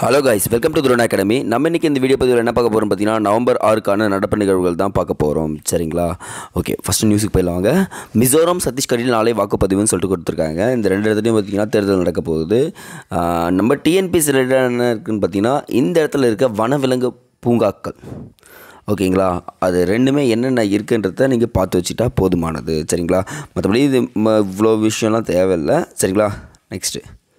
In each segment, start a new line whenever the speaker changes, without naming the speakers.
hello guys welcome to drone academy நம்ம இன்னைக்கு இந்த வீடியோ பதிவில் என்ன பார்க்க போகிறோம் பார்த்தீங்கன்னா நவம்பர் ஆறுக்கான நடப்பு நிகழ்வுகள் தான் பார்க்க போகிறோம் சரிங்களா ஓகே ஃபஸ்ட்டு நியூஸுக்கு போயிடலாம் வாங்க மிசோரம் சத்தீஸ்கரில் நாளை வாக்குப்பதிவுன்னு சொல்லிட்டு கொடுத்துருக்காங்க இந்த ரெண்டு இடத்துலையும் பார்த்தீங்கன்னா தேர்தல் நடக்க போகுது ஆஹ் நம்ம டிஎன்பிசி ரிலேட்டட் என்ன இருக்குன்னு பார்த்தீங்கன்னா இந்த இடத்துல இருக்க வனவிலங்கு பூங்காக்கள் ஓகேங்களா அது ரெண்டுமே என்னென்ன இருக்குன்றத நீங்கள் பார்த்து வச்சுட்டா போதுமானது சரிங்களா மற்றபடி இது ம- இவ்வளோ விஷயம்லாம் தேவையில்லை சரிங்களா நெக்ஸ்ட்டு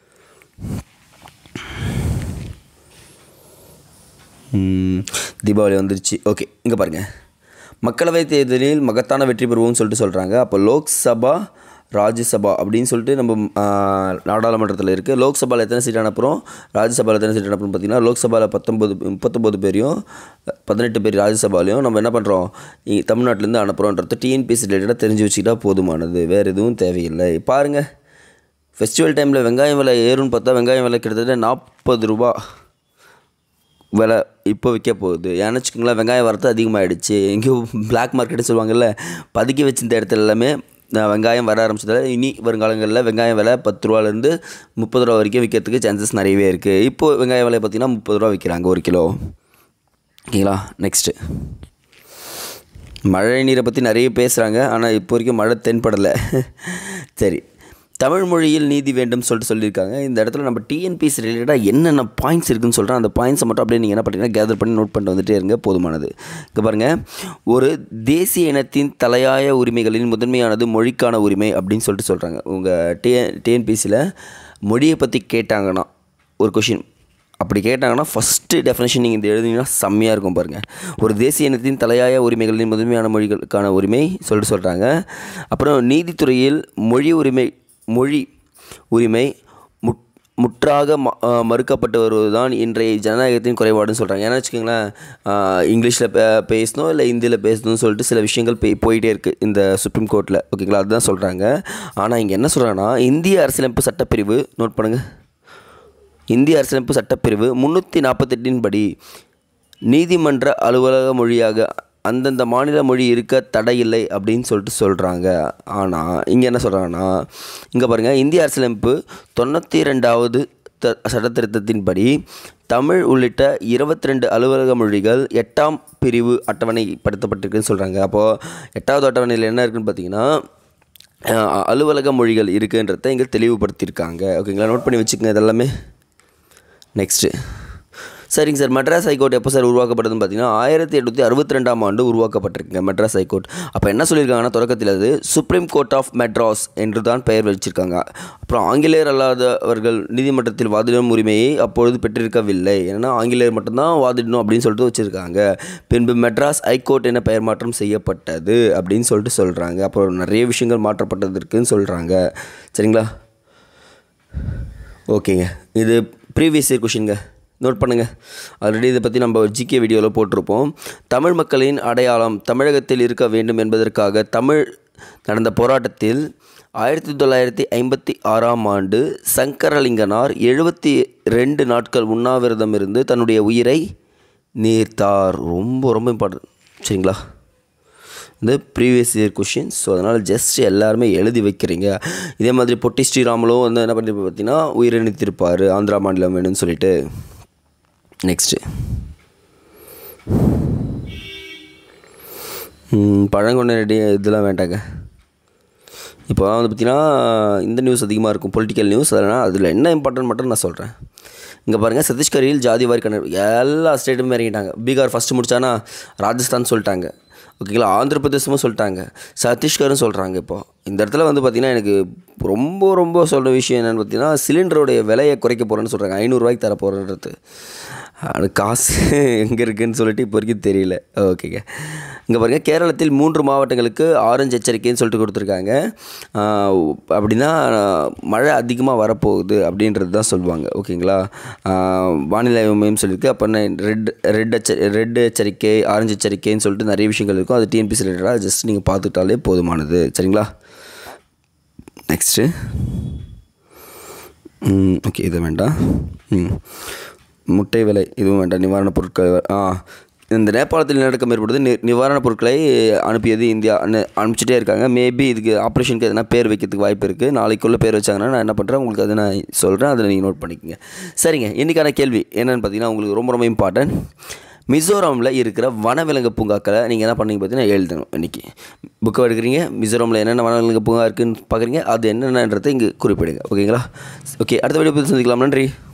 ம், தீபாவளி வந்துருச்சு ஓகே இங்கே பாருங்கள் மக்களவைத் தேர்தலில் மகத்தான வெற்றி பெறுவோம்னு சொல்லிட்டு சொல்கிறாங்க அப்போ லோக்சபா ராஜ்யசபா அப்படின்னு சொல்லிட்டு நம்ம ஆ, நாடாளுமன்றத்தில் இருக்குது லோக்சபாவில் எத்தனை சீட் அனுப்புகிறோம் ராஜ்யசபாவில் எத்தனை சீட் அனுப்புறோம் பார்த்தீங்கன்னா லோக்சபாவில் பத்தொம்பது முப்பத்தொம்பது பேரையும் பதினெட்டு பேர் ராஜ்யசபாலையும் நம்ம என்ன பண்ணுறோம் தமிழ்நாட்டிலேருந்து அனுப்புகிறோன்றது டிஎன்பிஎஸ்சி ரிலேட்டடாக தெரிஞ்சு வச்சுக்கிட்டா போதுமானது வேறு எதுவும் தேவையில்லை பாருங்கள் ஃபெஸ்டிவல் டைமில் வெங்காயம் விலை ஏறும்னு பார்த்தா வெங்காயம் விலை கிட்டத்தட்ட நாற்பது ரூபா விலை இப்போ விற்க போகுது ஏன்னு வச்சுக்கோங்களேன் வெங்காயம் வரத்து அதிகமாகிடுச்சு எங்கேயோ பிளாக் மார்க்கெட்டு சொல்லுவாங்கல்ல பதுக்கி வச்சிருந்த இடத்துல எல்லாமே நான் வெங்காயம் வர ஆரம்பிச்சதால இனி வருங்காலங்களில் வெங்காயம் விலை பத்து ரூபாலேருந்து முப்பது ரூபா வரைக்கும் விற்கிறதுக்கு சான்சஸ் நிறையவே இருக்குது இப்போது வெங்காய விலை பார்த்திங்கன்னா முப்பது ரூபா விற்கிறாங்க ஒரு கிலோ ஓகேங்களா நெக்ஸ்ட்டு மழை நீரை பற்றி நிறைய பேசுகிறாங்க ஆனால் இப்போ வரைக்கும் மழை தென்படலை சரி தமிழ் மொழியில் நீதி வேண்டும் சொல்லிட்டு சொல்லியிருக்காங்க இந்த இடத்துல நம்ம டிஎன்பிஎஸ் ரிலேட்டடாக என்னென்ன பாயிண்ட்ஸ் இருக்குன்னு சொல்கிறேன் அந்த பாயிண்ட்ஸை மட்டும் அப்படியே நீங்கள் என்ன பண்ணுறீங்கன்னா கேதர் பண்ணி நோட் பண்ணிட்டு வந்துட்டே இருங்க போதுமானது இங்கே பாருங்கள் ஒரு தேசிய இனத்தின் தலையாய உரிமைகளின் முதன்மையானது மொழிக்கான உரிமை அப்படின்னு சொல்லிட்டு சொல்கிறாங்க உங்கள் டிஎன் டிஎன்பிஎஸ்சியில் மொழியை பற்றி கேட்டாங்கன்னா ஒரு கொஷின் அப்படி கேட்டாங்கன்னா ஃபஸ்ட்டு டெஃபினேஷன் நீங்கள் இந்த எழுதினீங்கன்னா செம்மையாக இருக்கும் பாருங்கள் ஒரு தேசிய இனத்தின் தலையாய உரிமைகளின் முதன்மையான மொழிகளுக்கான உரிமை சொல்லிட்டு சொல்கிறாங்க அப்புறம் நீதித்துறையில் மொழி உரிமை மொழி உரிமை முட் முற்றாக ம ஆ, மறுக்கப்பட்டு வருவதுதான் இன்றைய ஜனநாயகத்தின் குறைபாடுன்னு சொல்கிறாங்க ஏன்னா வச்சுக்கோங்களேன் இங்கிலீஷில் பே பேசணும் இல்லை ஹிந்தியில் பேசணும்னு சொல்லிட்டு சில விஷயங்கள் போய் போயிட்டே இருக்குது இந்த சுப்ரீம் கோர்ட்டில் ஓகேங்களா அதுதான் சொல்கிறாங்க ஆனால் இங்கே என்ன சொல்கிறாங்கன்னா இந்திய அரசியலமைப்பு சட்டப்பிரிவு நோட் பண்ணுங்கள் இந்திய அரசியலமைப்பு சட்டப்பிரிவு முந்நூற்றி நாற்பத்தெட்டின் படி நீதிமன்ற அலுவலக மொழியாக அந்தந்த மாநில மொழி இருக்க தடையில்லை அப்படின்னு சொல்லிட்டு சொல்கிறாங்க ஆனால் இங்கே என்ன சொல்கிறாங்கன்னா இங்கே பாருங்கள் இந்திய அரசியலமைப்பு தொண்ணூற்றி ரெண்டாவது த சட்டத்திருத்தத்தின்படி தமிழ் உள்ளிட்ட இருபத்தி ரெண்டு அலுவலக மொழிகள் எட்டாம் பிரிவு அட்டவணைப்படுத்தப்பட்டிருக்குன்னு சொல்கிறாங்க அப்போது எட்டாவது அட்டவணையில் என்ன இருக்குன்னு பார்த்தீங்கன்னா அஹ், அலுவலக மொழிகள் இருக்குன்றத இங்கே தெளிவுபடுத்தியிருக்காங்க ஓகேங்களா நோட் பண்ணி வச்சுக்கோங்க இதெல்லாமே நெக்ஸ்ட்டு சரிங்க சார் மெட்ராஸ் ஹைகோர்ட் எப்போ சார் உருவாக்கப்படுதுன்னு பார்த்தீங்கன்னா ஆயிரத்தி எட்நூற்றி அறுபத்தி ரெண்டாம் ஆண்டு உருவாக்கப்பட்டிருக்குங்க மெட்ராஸ் ஹைகோர்ட் அப்போ என்ன சொல்லியிருக்காங்கன்னா தொடக்கத்தில் அது சுப்ரீம் கோர்ட் ஆஃப் மெட்ராஸ் என்று தான் பெயர் வச்சிருக்காங்க அப்புறம் ஆங்கிலேயர் அல்லாதவர்கள் நீதிமன்றத்தில் வாதிடும் உரிமையை அப்பொழுது பெற்றிருக்கவில்லை ஏன்னா ஆங்கிலேயர் மட்டும்தான் வாதிடணும் அப்படின்னு சொல்லிட்டு வச்சுருக்காங்க பின்பு மெட்ராஸ் ஹைகோர்ட் என பெயர் மாற்றம் செய்யப்பட்டது அப்படின்னு சொல்லிட்டு சொல்கிறாங்க அப்புறம் நிறைய விஷயங்கள் மாற்றப்பட்டதற்குன்னு சொல்கிறாங்க சரிங்களா ஓகேங்க இது ப்ரீவியஸ் இயர் கொஷின்ங்க நோட் பண்ணுங்கள் ஆல்ரெடி இதை பற்றி நம்ம ஜிகே வீடியோவில் போட்டிருப்போம் தமிழ் மக்களின் அடையாளம் தமிழகத்தில் இருக்க வேண்டும் என்பதற்காக தமிழ் நடந்த போராட்டத்தில் ஆயிரத்தி தொள்ளாயிரத்தி ஐம்பத்தி ஆறாம் ஆண்டு சங்கரலிங்கனார் எழுபத்தி ரெண்டு நாட்கள் உண்ணாவிரதம் இருந்து தன்னுடைய உயிரை நீர்த்தார் ரொம்ப ரொம்ப இம்பார்ட்டன்ட் சரிங்களா இந்த ப்ரீவியஸ் இயர் கொஷின்ஸ் ஸோ அதனால் ஜஸ்ட் எல்லாருமே எழுதி வைக்கிறீங்க இதே மாதிரி பொட்டி ஸ்ரீராமலும் வந்து என்ன பண்ணி பார்த்தீங்கன்னா உயிரிழந்திருப்பார் ஆந்திரா மாநிலம் வேணும்னு சொல்லிட்டு நெக்ஸ்ட்டு பழங்கொண்ட ரெடி இதெல்லாம் வேண்டாங்க இப்போ வந்து பார்த்தீங்கன்னா இந்த நியூஸ் அதிகமாக இருக்கும் பொலிட்டிக்கல் நியூஸ் அதனால் அதில் என்ன இம்பார்ட்டன்ட் மட்டும் நான் சொல்கிறேன் இங்கே பாருங்கள் சத்தீஸ்கரில் ஜாதி வாரி கணக்கு எல்லா ஸ்டேட்டுமே இறங்கிட்டாங்க பீகார் ஃபஸ்ட்டு முடிச்சானா ராஜஸ்தான் சொல்லிட்டாங்க ஓகேங்களா ஆந்திர பிரதேசமும் சொல்லிட்டாங்க சத்தீஸ்கரும் சொல்கிறாங்க இப்போ இந்த இடத்துல வந்து பார்த்திங்கன்னா எனக்கு ரொம்ப ரொம்ப சொல்கிற விஷயம் என்னென்னு பார்த்தீங்கன்னா சிலிண்டருடைய விலையை குறைக்க போகிறேன்னு சொல்கிறாங்க ஐநூறுரூவாய்க்கு தர போகிறேன்றது அது காசு எங்கே இருக்குன்னு சொல்லிட்டு இப்போ வரைக்கும் தெரியல ஓகேங்க இங்கே பாருங்கள் கேரளத்தில் மூன்று மாவட்டங்களுக்கு ஆரஞ்சு எச்சரிக்கைன்னு சொல்லிட்டு கொடுத்துருக்காங்க ஆஹ் அப்படின்னா மழை அதிகமாக வரப்போகுது அப்படின்றது தான் சொல்லுவாங்க ஓகேங்களா ஆஹ் வானிலை ஆய்வு மையம் சொல்லியிருக்கு அப்போ ரெட் ரெட் எச்ச ரெட் எச்சரிக்கை ஆரஞ்சு எச்சரிக்கைன்னு சொல்லிட்டு நிறைய விஷயங்கள் இருக்கும் அது டிஎன்பிசி ரிலேட்டடாக ஜஸ்ட் நீங்கள் பார்த்துக்கிட்டாலே போதுமானது சரிங்களா நெக்ஸ்ட்டு ஓகே இது வேண்டாம் ம் முட்டை விலை இதுவும் வேண்டாம் நிவாரணப் பொருட்கள் ஆ இந்த நேபாளத்தில் நிலநடுக்கம் ஏற்படுது நி நிவாரணப் பொருட்களை அனுப்பியது இந்தியா அனு- அனுப்பிச்சிட்டே இருக்காங்க மேபி இதுக்கு ஆப்ரேஷனுக்கு எதனா பேர் வைக்கிறதுக்கு வாய்ப்பு இருக்குது நாளைக்குள்ளே பேர் வச்சாங்கன்னா நான் என்ன பண்ணுறேன் உங்களுக்கு அதை நான் சொல்கிறேன் அதை நீங்கள் நோட் பண்ணிக்கோங்க சரிங்க இன்றைக்கான கேள்வி என்னென்னு பார்த்தீங்கன்னா உங்களுக்கு ரொம்ப ரொம்ப இம்பார்ட்டன்ட் மிசோரமில் இருக்கிற வனவிலங்கு பூங்காக்களை நீங்கள் என்ன பண்ணீங்க பார்த்தீங்கன்னா எழுதணும் இன்றைக்கி புக்கை எடுக்கிறீங்க மிசோரமில் என்னென்ன வனவிலங்கு பூங்கா இருக்குன்னு பார்க்குறீங்க அது என்னென்னன்றதை இங்கே குறிப்பிடுங்க ஓகேங்களா ஓகே அடுத்த வீடியோ பற்றி சந்திக்கலாம் நன்றி